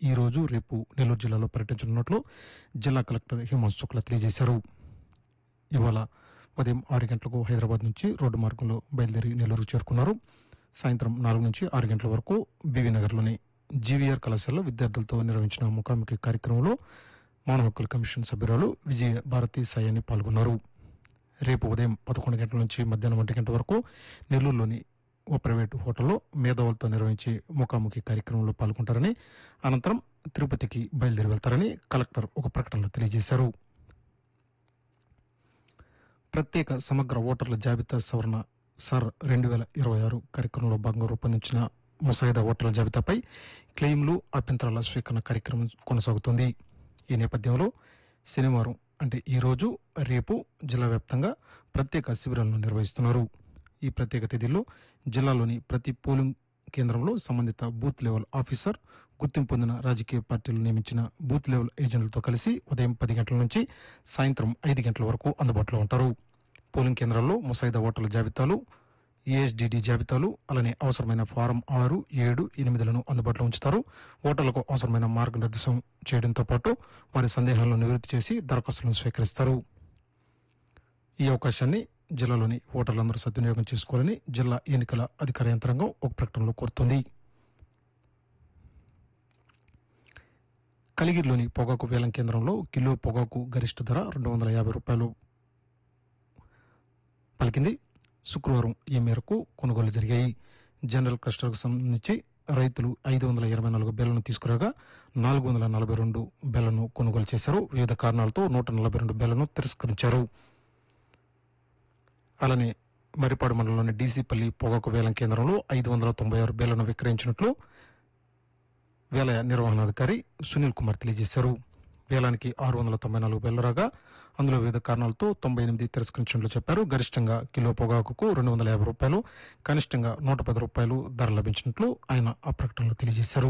ఈ రోజు రేపు నెల్లూరు జిల్లాలో పర్యటించనున్నట్లు జిల్లా కలెక్టర్ హిమాంశు శుక్లా తెలియజేశారు ఇవాళ ఉదయం ఆరు గంటలకు హైదరాబాద్ నుంచి రోడ్డు మార్గంలో బయలుదేరి నెల్లూరు చేరుకున్నారు సాయంత్రం నాలుగు నుంచి ఆరు గంటల వరకు బీవీ నగర్లోని జీవీఆర్ కళాశాలలో విద్యార్థులతో నిర్వహించిన ముఖాముఖి కార్యక్రమంలో మానవ హక్కుల కమిషన్ సభ్యురాలు విజయ భారతి సాయాని పాల్గొన్నారు రేపు ఉదయం పదకొండు గంటల నుంచి మధ్యాహ్నం ఒంటి గంట వరకు నెల్లూరులోని ఓ ప్రైవేటు హోటల్లో మేధావులతో నిర్వహించే ముఖాముఖి కార్యక్రమంలో పాల్గొంటారని అనంతరం తిరుపతికి బయలుదేరి వెళ్తారని కలెక్టర్ ఒక ప్రకటనలో తెలియజేశారు ప్రత్యేక సమగ్ర ఓటర్ల జాబితా సవరణ సర్ రెండు వేల ఇరవై ఆరు కార్యక్రమంలో భాగంగా రూపొందించిన ముసాయిదా ఓటర్ల జాబితాపై క్లెయిమ్లు అభ్యంతరాల స్వీకరణ కార్యక్రమం కొనసాగుతోంది ఈ నేపథ్యంలో శనివారం అంటే ఈ రోజు రేపు జిల్లా వ్యాప్తంగా ప్రత్యేక శిబిరాలను నిర్వహిస్తున్నారు ఈ ప్రత్యేక తేదీల్లో జిల్లాలోని ప్రతి పోలింగ్ కేంద్రంలో సంబంధిత బూత్ లెవెల్ ఆఫీసర్ గుర్తింపు పొందిన రాజకీయ పార్టీలు నియమించిన బూత్ లెవెల్ ఏజెంట్లతో కలిసి ఉదయం పది గంటల నుంచి సాయంత్రం ఐదు గంటల వరకు అందుబాటులో ఉంటారు పోలింగ్ కేంద్రాల్లో ముసాయిదా ఓటర్ల జాబితాలు ఏఎస్డిడి జాబితాలు అలానే అవసరమైన ఫారం ఆరు ఏడు ఎనిమిదిలను అందుబాటులో ఉంచుతారు ఓటర్లకు అవసరమైన మార్గనిర్దేశం చేయడంతో పాటు వారి సందేహాలను నివృత్తి చేసి దరఖాస్తులను స్వీకరిస్తారు ఈ అవకాశాన్ని జిల్లాలోని ఓటర్లందరూ సద్వినియోగం చేసుకోవాలని జిల్లా ఎన్నికల అధికార యంత్రాంగం ఒక ప్రకటనలో కోరుతోంది కలిగిరిలోని పొగాకు వేలం కేంద్రంలో కిలో పొగాకు గరిష్ట ధర రెండు వందల యాభై రూపాయలు పలికింది శుక్రవారం ఈ మేరకు కొనుగోలు జరిగాయి జనరల్ క్లస్టర్కు సంబంధించి రైతులు ఐదు వందల ఇరవై నాలుగు బెల్లను తీసుకురాగా నాలుగు వందల నలభై రెండు బెల్లను కొనుగోలు చేశారు వివిధ కారణాలతో నూట నలభై రెండు బెల్లను తిరస్కరించారు అలానే మరిపాడు మండలంలోని డీసీపల్లి పొగాకు వేలం కేంద్రంలో ఐదు వందల తొంభై ఆరు బెల్లను విక్రయించినట్లు వేల నిర్వహణాధికారి సునీల్ కుమార్ తెలియజేశారు వేలానికి ఆరు వందల తొంభై నాలుగు బెల్లు రాగా అందులో వివిధ కారణాలతో తొంభై ఎనిమిది తిరస్కరించినట్లు చెప్పారు గరిష్టంగా కిలో పొగాకుకు రెండు వందల యాభై రూపాయలు కనిష్టంగా నూట పది రూపాయలు ధర లభించినట్లు ఆయన ఆ ప్రకటనలో తెలియజేశారు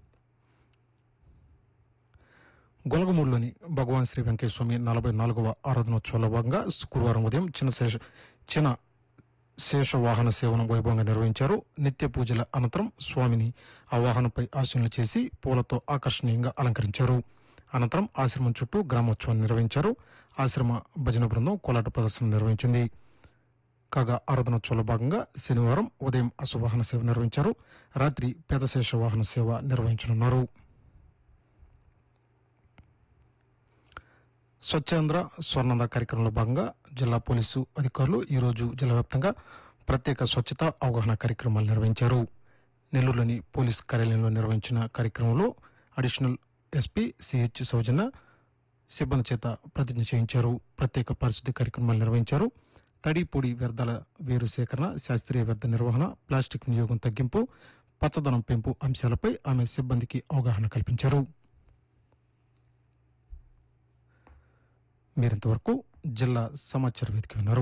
గొలగమూడులోని భగవాన్ శ్రీ వెంకటేశ్వమి నలభై నాలుగవ ఆరాధనోత్సవాల భాగంగా శుక్రవారం ఉదయం చిన్న శేష చిన్న శేష వాహన సేవను వైభవంగా నిర్వహించారు నిత్య పూజల అనంతరం స్వామిని ఆ వాహనంపై ఆశీనులు చేసి పూలతో ఆకర్షణీయంగా అలంకరించారు అనంతరం ఆశ్రమం చుట్టూ గ్రామోత్సవాన్ని నిర్వహించారు ఆశ్రమ భజన బృందం కోలాట ప్రదర్శన నిర్వహించింది కాగా ఆరాధనోత్సవంలో భాగంగా శనివారం ఉదయం అశ్వవాహన సేవ నిర్వహించారు రాత్రి పేదశేష వాహన సేవ నిర్వహించనున్నారు స్వచ్ఛాంధ్ర స్వర్ణాంధ్ర కార్యక్రమంలో భాగంగా జిల్లా పోలీసు అధికారులు ఈరోజు జిల్లా వ్యాప్తంగా ప్రత్యేక స్వచ్ఛత అవగాహన కార్యక్రమాలు నిర్వహించారు నెల్లూరులోని పోలీస్ కార్యాలయంలో నిర్వహించిన కార్యక్రమంలో అడిషనల్ ఎస్పీ సిహెచ్ సౌజన్య సిబ్బంది చేత ప్రతిజ్ఞ చేయించారు ప్రత్యేక పారిశుద్ధ్య కార్యక్రమాలు నిర్వహించారు తడి పొడి వ్యర్థాల వేరు సేకరణ శాస్త్రీయ వ్యర్థ నిర్వహణ ప్లాస్టిక్ వినియోగం తగ్గింపు పచ్చదనం పెంపు అంశాలపై ఆమె సిబ్బందికి అవగాహన కల్పించారు మీరింతవరకు జిల్లా సమాచార వేదిక విన్నారు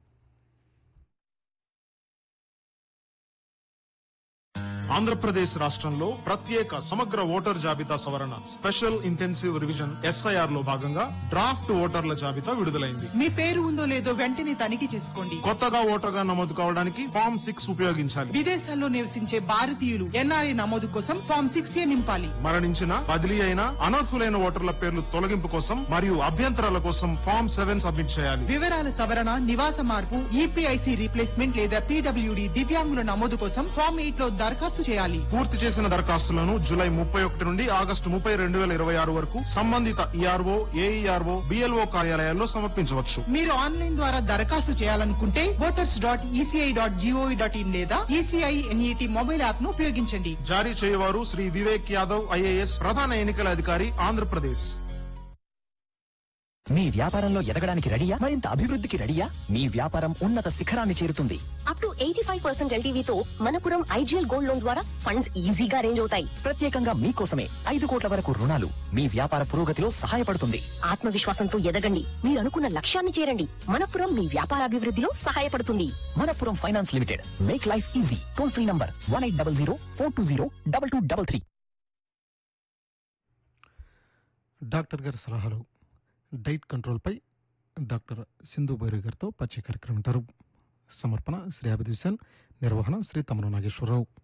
ఆంధ్రప్రదేశ్ రాష్ట్రంలో ప్రత్యేక సమగ్ర ఓటర్ జాబితా సవరణ స్పెషల్ ఇంటెన్సివ్ రివిజన్ ఎస్ఐఆర్ లో భాగంగా డ్రాఫ్ట్ ఓటర్ల జాబితా విడుదలైంది మీ పేరు ఉందో లేదో వెంటనే తనిఖీ చేసుకోండి కొత్తగా ఓటర్గా నమోదు కావడానికి ఫామ్ సిక్స్ ఉపయోగించాలి విదేశాల్లో నివసించే భారతీయులు ఎన్ఆర్ఐ నమోదు కోసం ఫామ్ సిక్స్ ఏ నింపాలి మరణించిన బదిలీ అయిన అనర్హులైన ఓటర్ల పేర్లు తొలగింపు కోసం మరియు అభ్యంతరాల కోసం ఫామ్ సెవెన్ సబ్మిట్ చేయాలి వివరాల సవరణ నివాస మార్పు ఈపీఐసి రీప్లేస్మెంట్ లేదా పీడబ్ల్యూడి దివ్యాంగుల నమోదు కోసం ఫామ్ ఎయిట్ లో దరఖాస్తు చేయాలి పూర్తి చేసిన దరఖాస్తులను జూలై ముప్పై ఒకటి నుండి ఆగస్టు ముప్పై రెండు వేల ఇరవై ఆరు వరకు సంబంధిత ఈఆర్ఓ ఏఈఆర్ఓ బిఎల్ఓ కార్యాలయాల్లో సమర్పించవచ్చు మీరు ఆన్లైన్ ద్వారా దరఖాస్తు చేయాలనుకుంటే voters dot ECI dot GOV dot in లేదా ఈసీఐ ఎన్ఈటి మొబైల్ యాప్ ను ఉపయోగించండి జారీ చేయవారు శ్రీ వివేక్ యాదవ్ ఐఏఎస్ ప్రధాన ఎన్నికల అధికారి ఆంధ్రప్రదేశ్ మీ వ్యాపారంలో ఎదగడానికి రెడీయా మరింత అభివృద్ధికి రెడీయా మీ వ్యాపారం ఉన్నత శిఖరాన్ని చేరుతుంది up to eighty five percent ఎల్టీవీతో మనపురం ఐజీఎల్ గోల్డ్ లోన్ ద్వారా ఫండ్స్ ఈజీగా అరేంజ్ అవుతాయి ప్రత్యేకంగా మీకోసమే ఐదు కోట్ల వరకు రుణాలు మీ వ్యాపార పురోగతిలో సహాయపడుతుంది ఆత్మవిశ్వాసంతో ఎదగండి మీరు అనుకున్న లక్ష్యాన్ని చేరండి మనపురం మీ వ్యాపారాభివృద్ధిలో సహాయపడుతుంది Manappuram finance limited make life easy toll free number one eight double zero four two zero double two double three doctor గారి సలహాలు డైట్ కంట్రోల్పై డాక్టర్ సింధు బైరు గారితో పరిచయ కార్యక్రమం ఉంటారు సమర్పణ శ్రీ అభిద్ హుసేన్ నిర్వహణ శ్రీ తమర నాగేశ్వరరావు